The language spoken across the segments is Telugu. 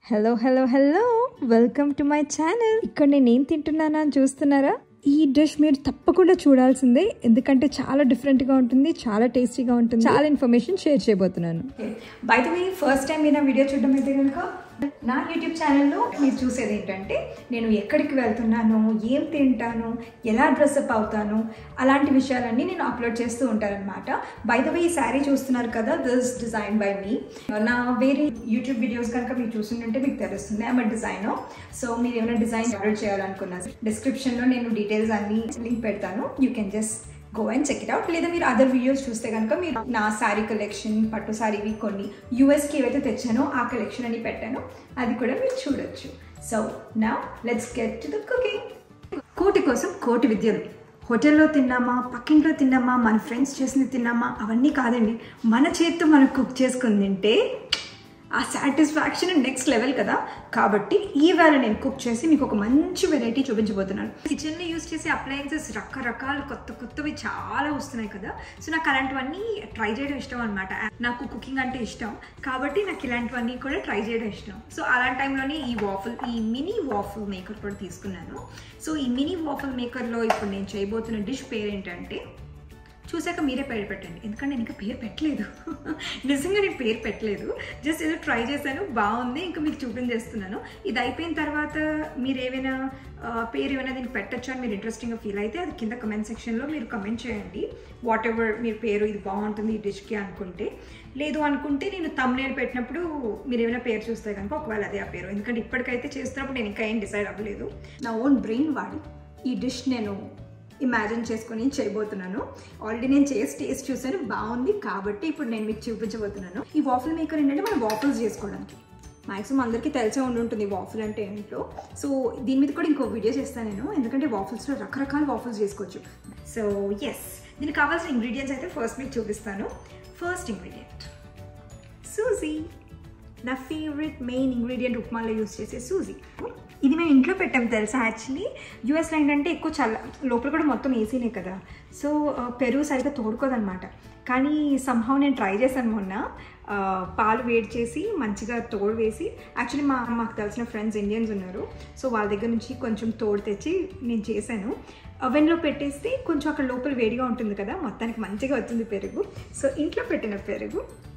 hello hello hello welcome to my channel ఇక్కడ నేను ఏం తింటున్నానా అని చూస్తున్నారా ఈ డిష్ మీరు తప్పకుండా చూడాల్సిందే ఎందుకంటే చాలా డిఫరెంట్గా ఉంటుంది చాలా టేస్టీగా ఉంటుంది చాలా ఇన్ఫర్మేషన్ షేర్ చేయబోతున్నాను by the way first time మీరు నా వీడియో చూడడం అయితే కనుక నా యూట్యూబ్ ఛానల్లో మీరు చూసేది ఏంటంటే నేను ఎక్కడికి వెళ్తున్నాను ఏం తింటాను ఎలా డ్రెస్అప్ అవుతాను అలాంటి విషయాలన్నీ నేను అప్లోడ్ చేస్తూ ఉంటానన్నమాట బై ద వే ఈ శారీ చూస్తున్నారు కదా దిస్ డిజైన్ బై మీ నా వేరే యూట్యూబ్ వీడియోస్ కనుక మీరు చూస్తుంటే మీకు తెలుస్తుంది ఐమ్ డిజైన్ సో మీరు ఏమైనా డిజైన్ అప్లోడ్ చేయాలనుకున్నా డిస్క్రిప్షన్లో నేను డీటెయిల్స్ అన్ని లింక్ పెడతాను you can just go and check it out లేదా మీరు అదర్ వీడియోస్ చూస్తే కనుక మీరు నా శారీ కలెక్షన్ పట్టు శారీవి కొన్ని యూఎస్కి ఏవైతే తెచ్చానో ఆ కలెక్షన్ అని పెట్టాను అది కూడా మీరు చూడొచ్చు సో నా let's get to the cooking కోటి కోసం కోటి విద్యలు హోటల్లో తిన్నామా పక్కింట్లో తిన్నామా మన ఫ్రెండ్స్ చేసింది తిన్నామా అవన్నీ కాదండి మన చేతితో మనం కుక్ చేసుకుని తింటే ఆ సాటిస్ఫాక్షన్ నెక్స్ట్ లెవెల్ కదా కాబట్టి ఈ వేళ నేను కుక్ చేసి మీకు ఒక మంచి వెరైటీ చూపించబోతున్నాను కిచెన్లో యూస్ చేసే అప్లయన్సెస్ రకరకాల కొత్త కొత్తవి చాలా వస్తున్నాయి కదా సో నాకు అలాంటివన్నీ ట్రై చేయడం ఇష్టం అనమాట నాకు కుకింగ్ అంటే ఇష్టం కాబట్టి నాకు ఇలాంటివన్నీ కూడా ట్రై చేయడం ఇష్టం సో అలాంటి టైంలోనే ఈ వాఫుల్ ఈ మినీ వాఫుల్ మేకర్ కూడా తీసుకున్నాను సో ఈ మినీ వాఫుల్ మేకర్లో ఇప్పుడు నేను చేయబోతున్న డిష్ పేరు ఏంటంటే చూసాక మీరే పేరు పెట్టండి ఎందుకంటే నేను ఇంకా పేరు పెట్టలేదు నిజంగా నేను పేరు పెట్టలేదు జస్ట్ ఏదో ట్రై చేశాను బాగుంది ఇంకా మీకు చూపించేస్తున్నాను ఇది అయిపోయిన తర్వాత మీరు ఏమైనా పేరు ఏమైనా దీనికి పెట్టచ్చు అని మీరు ఇంట్రెస్టింగ్గా ఫీల్ అయితే అది కింద కమెంట్ సెక్షన్లో మీరు కమెంట్ చేయండి వాట్ ఎవర్ మీరు పేరు ఇది బాగుంటుంది ఈ డిష్కి అనుకుంటే లేదు అనుకుంటే నేను తమ్నేల్ పెట్టినప్పుడు మీరు ఏమైనా పేరు చూస్తే కనుక ఒకవేళ అదే ఆ పేరు ఎందుకంటే ఇప్పటికైతే చేస్తున్నప్పుడు నేను ఇంకా ఏం డిసైడ్ అవ్వలేదు నా ఓన్ బ్రెయిన్ వాడి ఈ డిష్ నేను ఇమాజిన్ చేసుకొని చేయబోతున్నాను ఆల్రెడీ నేను చేసి టేస్ట్ చూసాను బాగుంది కాబట్టి ఇప్పుడు నేను మీకు చూపించబోతున్నాను ఈ వాఫిల్ మేకర్ ఏంటంటే మనం వాఫిల్స్ చేసుకోవడానికి మ్యాక్సిమం అందరికీ తెలిసే ఉండి ఉంటుంది వాఫిల్ అంటే ఏంటో సో దీని మీద కూడా ఇంకో వీడియో చేస్తాను నేను ఎందుకంటే వాఫిల్స్లో రకరకాల వాఫిల్స్ చేసుకోవచ్చు సో ఎస్ దీనికి కావాల్సిన ఇంగ్రీడియంట్స్ అయితే ఫస్ట్ మీకు చూపిస్తాను ఫస్ట్ ఇంగ్రీడియంట్ సూజీ నా ఫేవరెట్ మెయిన్ ఇంగ్రీడియంట్ ఉప్మాలో యూస్ చేసే సూజీ ఇది మేము ఇంట్లో పెట్టాం తెలుసా యాక్చువల్లీ యూఎస్లో ఏంటంటే ఎక్కువ చల్ల లోపల కూడా మొత్తం ఏసీనే కదా సో పెరుగు సరిగ్గా తోడుకోదనమాట కానీ సంహవ్ నేను ట్రై చేశాను మొన్న పాలు వేడి చేసి మంచిగా తోడు వేసి యాక్చువల్లీ మా మాకు తెలిసిన ఫ్రెండ్స్ ఇండియన్స్ ఉన్నారు సో వాళ్ళ దగ్గర నుంచి కొంచెం తోడు తెచ్చి నేను చేశాను అవెన్లో పెట్టేస్తే కొంచెం అక్కడ లోపల వేడిగా ఉంటుంది కదా మొత్తానికి మంచిగా వచ్చింది పెరుగు సో ఇంట్లో పెట్టిన పెరుగు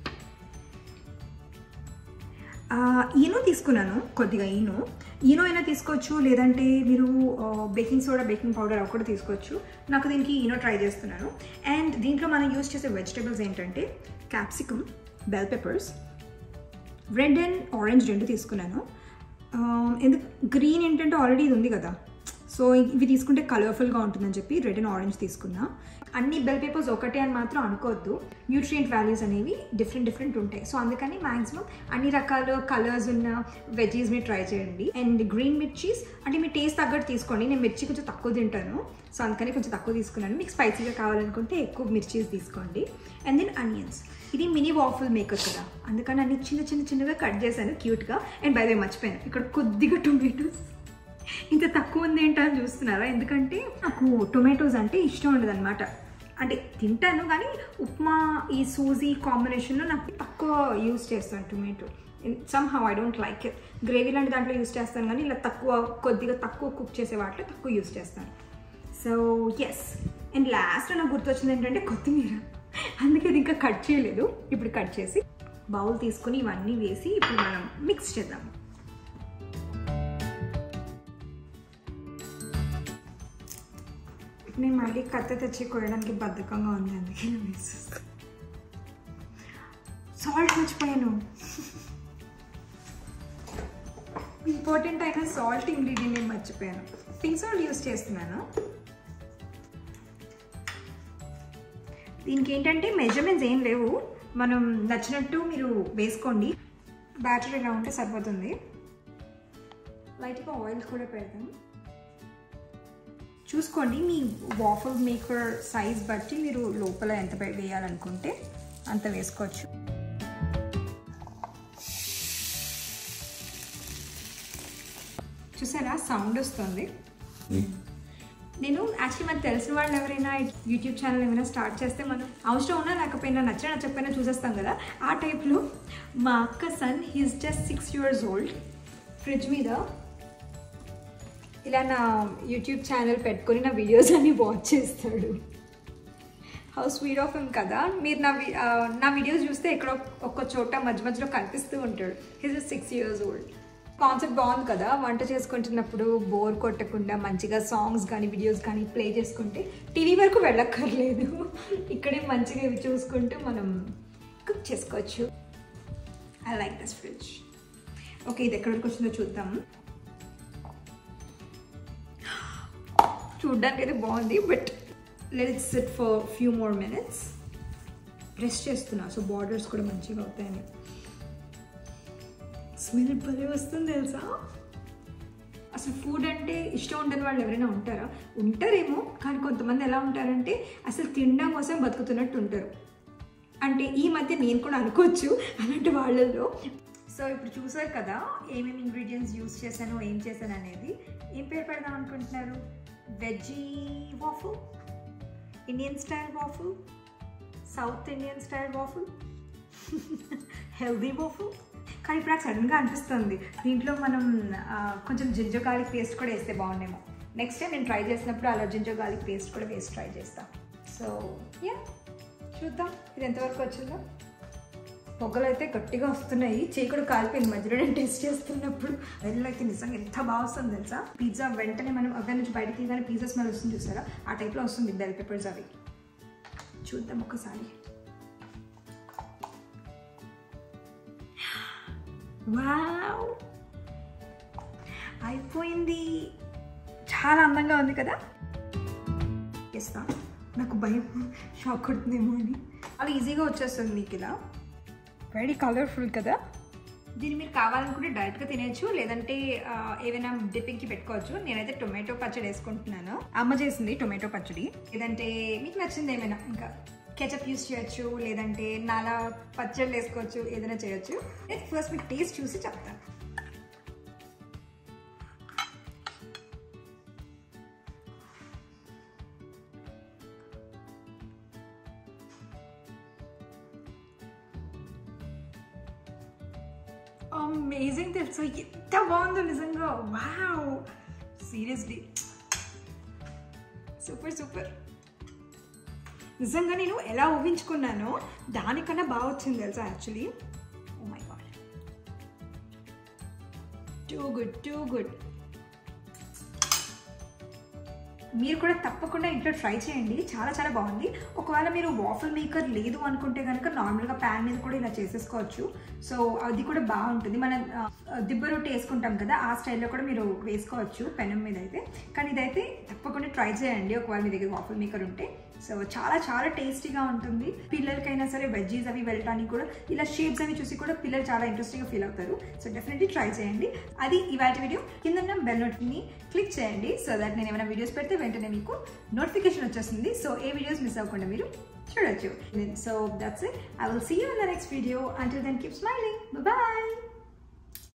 ఈనో తీసుకున్నాను కొద్దిగా ఈనో ఈనో అయినా తీసుకోవచ్చు లేదంటే మీరు బేకింగ్ సోడా బేకింగ్ పౌడర్ అవి కూడా తీసుకోవచ్చు నాకు దీనికి ఈనో ట్రై చేస్తున్నాను అండ్ దీంట్లో మనం యూస్ చేసే వెజిటేబుల్స్ ఏంటంటే capsicum bell peppers red and orange రెండు తీసుకున్నాను ఎందుకు గ్రీన్ ఏంటంటే ఆల్రెడీ ఇది ఉంది కదా సో ఇవి తీసుకుంటే కలర్ఫుల్గా ఉంటుందని చెప్పి రెడ్ అండ్ ఆరెంజ్ తీసుకున్నా అన్ని బెల్ పేపర్స్ ఒకటే అని మాత్రం అనుకోవద్దు న్యూట్రియంట్ వాల్యూస్ అనేవి డిఫరెంట్ డిఫరెంట్ ఉంటాయి సో అందుకని మ్యాక్సిమం అన్ని రకాల కలర్స్ ఉన్న వెజీస్ మీరు ట్రై చేయండి అండ్ గ్రీన్ మిర్చీస్ అంటే మీ టేస్ట్ తగ్గట్టు తీసుకోండి నేను మిర్చి కొంచెం తక్కువ తింటాను సో అందుకని కొంచెం తక్కువ తీసుకున్నాను మీకు స్పైసీగా కావాలనుకుంటే ఎక్కువ మిర్చీస్ తీసుకోండి అండ్ దెన్ అనియన్స్ ఇది మినీ వాఫుల్ మేకర్ కదా అందుకని అన్ని చిన్న చిన్న చిన్నగా కట్ చేశాను క్యూట్గా అండ్ బై వే మర్చిపోయాను ఇక్కడ కొద్దిగా టొమాటోస్ ఇంత తక్కువ ఉంది ఏంటని చూస్తున్నారా ఎందుకంటే నాకు టొమాటోస్ అంటే ఇష్టం ఉండదు అనమాట అంటే తింటాను కానీ ఉప్మా ఈ సూజీ కాంబినేషన్లో నాకు తక్కువ యూస్ చేస్తాను tomato somehow I don't like it gravy లాంటి దాంట్లో యూస్ చేస్తాను కానీ ఇలా తక్కువ కొద్దిగా తక్కువ కుక్ చేసే వాటిలో తక్కువ యూస్ చేస్తాను సో ఎస్ అండ్ లాస్ట్ నాకు గుర్తొచ్చింది ఏంటంటే కొత్తిమీర అందుకే ఇది ఇంకా కట్ చేయలేదు ఇప్పుడు కట్ చేసి బౌల్ తీసుకొని ఇవన్నీ వేసి ఇప్పుడు మనం మిక్స్ చేద్దాం నేను మళ్ళీ కత్త తెచ్చి కొయ్యడానికి బద్ధకంగా ఉంది అందుకే వేసేస్తాను సాల్ట్ మర్చిపోయాను ఇంపార్టెంట్ అయిన సాల్ట్ ఇంగ్రీడియంట్ నేను మర్చిపోయాను పింక్ సాల్ట్ యూస్ చేస్తున్నాను దీనికి ఏంటంటే మెజర్మెంట్స్ ఏం లేవు మనం నచ్చినట్టు మీరు వేసుకోండి బ్యాటర్ ఇలా ఉంటే సరిపోతుంది లైట్గా ఆయిల్ కూడా పెడదాం చూసుకోండి మీ వాఫల్ మేకర్ సైజ్ బట్టి మీరు లోపల ఎంత వేయాలనుకుంటే అంత వేసుకోవచ్చు చూసారా సౌండ్ వస్తుంది నేను యాక్చువల్లీ మనకు తెలిసిన వాళ్ళు ఎవరైనా యూట్యూబ్ ఛానల్ ఏమైనా స్టార్ట్ చేస్తే మనం అవసరం ఉన్నా లేకపోయినా నచ్చినా చెప్పైనా చూసేస్తాం కదా ఆ టైప్లో మా అక్క son he's just six years old fridge మీద ఇలా నా యూట్యూబ్ ఛానల్ పెట్టుకొని నా వీడియోస్ అన్ని వాచ్ చేస్తాడు హౌ స్వీట్ ఆఫ్ హిమ్ కదా మీరు నా వి- ఆ, నా వీడియోస్ చూస్తే ఎక్కడో ఒక్క చోట మధ్య మధ్యలో కనిపిస్తూ ఉంటాడు his six years old concept బాగుంది కదా వంట చేసుకుంటున్నప్పుడు బోర్ కొట్టకుండా మంచిగా సాంగ్స్ కానీ వీడియోస్ కానీ ప్లే చేసుకుంటే టీవీ వరకు వెళ్ళక్కర్లేదు ఇక్కడే మంచిగా ఇవి చూసుకుంటూ మనం కుక్ చేసుకోవచ్చు I like this fridge okay ఇది ఎక్కడి వరకు వచ్చిందో చూద్దాం చూడ్డానికి అయితే బాగుంది but let it sit for few more minutes press చేస్తున్నా సో బార్డర్స్ కూడా మంచిగా అవుతాయని స్మెల్ భలే వస్తుంది తెలుసా అసలు ఫుడ్ అంటే ఇష్టం ఉండని వాళ్ళు ఎవరైనా ఉంటారా ఉంటారేమో కానీ కొంతమంది ఎలా ఉంటారంటే అసలు తినడం కోసం బతుకుతున్నట్టు ఉంటారు అంటే ఈ మధ్య నేను కూడా అనుకోవచ్చు అలాంటి వాళ్ళల్లో సో ఇప్పుడు చూసారు కదా ఏమేమి ఇంగ్రీడియంట్స్ యూస్ చేశాను ఏం చేశాను అనేది ఏం పేరు పెడదాం అనుకుంటున్నారు veggie waffle Indian style waffle south Indian style waffle healthy waffle కానీ ఇప్పుడు నాకు సడన్గా అనిపిస్తుంది దీంట్లో మనం ఆ, కొంచెం జింజర్ గార్లిక్ పేస్ట్ కూడా వేస్తే బాగుండేమో నెక్స్ట్ టైం నేను ట్రై చేసినప్పుడు అలా జింజర్ గార్లిక్ పేస్ట్ కూడా వేసి ట్రై చేస్తాను సో యా చూద్దాం ఇది ఎంతవరకు వచ్చిందో పొగలు అయితే గట్టిగా వస్తున్నాయి చేయి కూడా కాలిపోయింది మధ్యలో నేను టెస్ట్ చేస్తున్నప్పుడు వెల్లు అయితే నిజంగా ఎంత బాగా వస్తుంది తెలుసా పిజ్జా వెంటనే మనం అక్కడి నుంచి బయటకి తీయగానే పిజ్జా స్మెల్ వస్తుంది చూసారా ఆ టైప్లో వస్తుంది బెల్ పెప్పర్స్ అవి చూద్దాం ఒకసారి వావ్ అయిపోయింది చాలా అందంగా ఉంది కదా ఇస్తా నాకు భయం షాక్ కొడుతుందేమో అని అలా ఈజీగా వచ్చేస్తుంది మీకు ఇలా వెరీ కలర్ఫుల్ కదా దీన్ని మీరు కావాలనుకుంటే డైరెక్ట్గా తినేయచ్చు లేదంటే ఆ, ఏవైనా డిప్పింగ్కి పెట్టుకోవచ్చు నేనైతే టొమాటో పచ్చడి వేసుకుంటున్నాను అమ్మ చేసింది టొమాటో పచ్చడి లేదంటే మీకు నచ్చింది ఏమైనా ఇంకా కెచప్ యూస్ చేయొచ్చు లేదంటే నాలా పచ్చళ్ళు వేసుకోవచ్చు ఏదైనా చేయొచ్చు నేను ఫస్ట్ మీకు టేస్ట్ చూసి చెప్తాను అమేజింగ్ తెలుసా ఎంత బాగుందో నిజంగా వావ్ సీరియస్లీ సూపర్ సూపర్ నిజంగా నేను ఎలా ఊహించుకున్నానో దానికన్నా బాగా వచ్చింది తెలుసా actually oh my God too good too good మీరు కూడా తప్పకుండా ఇంట్లో ట్రై చేయండి చాలా చాలా బాగుంది ఒకవేళ మీరు వాఫల్ మేకర్ లేదు అనుకుంటే కనుక నార్మల్గా ప్యాన్ మీద కూడా ఇలా చేసేసుకోవచ్చు సో అది కూడా బాగుంటుంది మనం ఆ, దిబ్బ రొట్టె వేసుకుంటాం కదా ఆ స్టైల్లో కూడా మీరు వేసుకోవచ్చు పెనం మీద అయితే కానీ ఇదైతే తప్పకుండా ట్రై చేయండి ఒకవేళ మీ దగ్గర వాఫల్ మేకర్ ఉంటే సో చాలా చాలా టేస్టీగా ఉంటుంది పిల్లలకైనా సరే వెజ్జీస్ అవి వెళ్ళటానికి కూడా ఇలా షేప్స్ అవి చూసి కూడా పిల్లలు చాలా ఇంట్రెస్టింగ్గా ఫీల్ అవుతారు సో డెఫినెట్లీ ట్రై చేయండి అది ఇవాటి వీడియో కింద ఉన్న బెల్ నోట్ని క్లిక్ చేయండి సో దట్ నేను ఏమైనా వీడియోస్ పెడితే వెంటనే మీకు నోటిఫికేషన్ వచ్చేస్తుంది సో ఏ వీడియోస్ మిస్ అవ్వకుండా మీరు చూడొచ్చు so that's it I will see you in the next video until then keep smiling bye